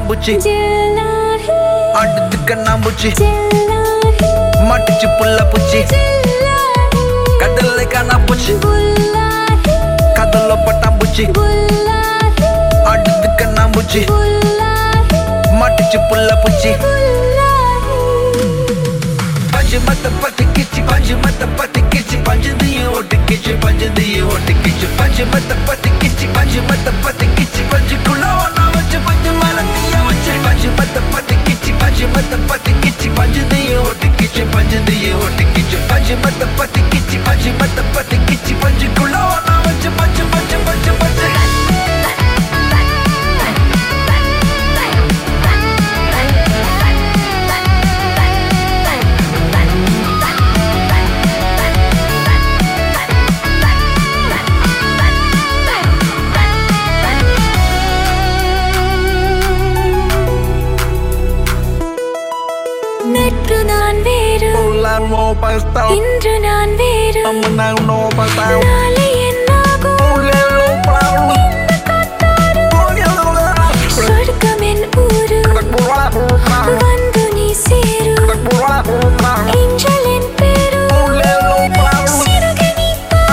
பட்டாம்பூச்சி ஜில்லாஹி அடுத்து கண்ணாம்பூச்சி ஜில்லாஹி மாட்டுச்சு புள்ள பூச்சி ஜில்லாஹி கடல்ல காணாப்பூச்சி புல்லாஹி கதல்ல பட்டாம்பூச்சி புல்லாஹி அடுத்து கண்ணாம்பூச்சி புல்லாஹி மாட்டுச்சு புள்ள பூச்சி புல்லாஹி பஞ்சு மத்த பத்து கிச்சி பஞ்சு மத்த பத்து கிச்சி பஞ்சு தீய ஓட்டு கிச்சி பஞ்சு தீய ஓட்டு கிச்சி பஞ்சு மத்த பத்து கிச்சி பஞ்சு மத்த பத்து கிச்சி பஞ்சுக்குள்ள ஒண்ணா வச்சு பஞ்சு மேல தீய வச்சு பஞ்சு மத்த பத்து கிச்சி பஞ்சு மத்த பத்து கிச்சி பஞ்சு தீய ஓட்டு கிச்சி பஞ்சு தீய ஓட்டு கிச்சி பஞ்சு மத்த பத்து கிச்சி பஞ்சு மத்த பத்து கிச்சி பஞ்சுக்குள்ள ஒண்ணா வச்சு பஞ்சு பஞ்சு பஞ்சு பஞ்சு நேற்று நான் வேறு இன்று நான் வேறு நாளை என்னாகும் சொர்க்கம் என் ஊரு வந்து நீ சேரு ஏஞ்சல் என் பேரு சிறுக நீ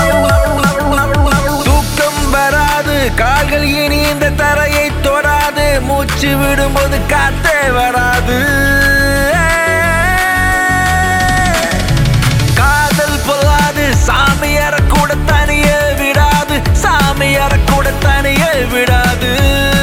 தூக்கம் வராது கால்கள் இனி இந்த தரையை தொடாது மூச்சு விடும்போது காத்தே வராது காதல் பொல்லாது சாமியார கூட தனியே விடாது சாமியார கூட தனியே விடாது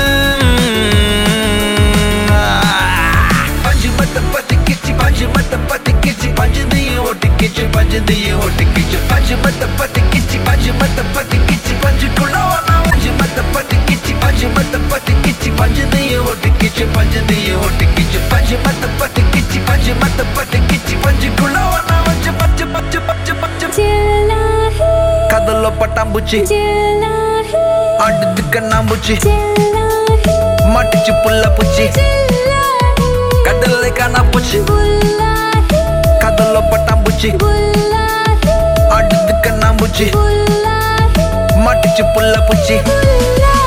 பஞ்சு மத்த பத்து கிச்சி பஞ்சு மத்த பத்து கிச்சி பஞ்சு தீய ஓட்டு கிச்சி பஞ்சு தீய ஓட்டு கிச்சி பஞ்சு மத்த பத்து கிச்சி பஞ்சு மத்த பத்து கிச்சி பஞ்சுக்குள்ள ஒண்ணா பஞ்சு மத்த பத்து கிச்சி பஞ்சு மத்த பத்து கிச்சி பஞ்சு தீய ஓட்டு கிச்சி பஞ்சு தீய ஓட்டு கிச்சி பஞ்சு மத்த பத்து கிச்சி பஞ்சு மத்த பத்து கிச்சி பஞ்சுக்குள்ள ஒண்ணா வச்சு பச்சு பச்சு பச்சு பச்சு ஜில்லாஹி கதல்ல பட்டாம்பூச்சி ஜில்லாஹி அடுத்து கண்ணாம்பூச்சி ஜில்லாஹி மாட்டுச்சு புள்ள பூச்சி ஜில்லாஹி கடல்ல காணாப்பூச்சி புல்லாஹி கதல்ல பட்டாம்பூச்சி புல்லாஹி அடுத்து கண்ணாம்பூச்சி புல்லாஹி மாட்டுச்சு புள்ள பூச்சி புல்லாஹி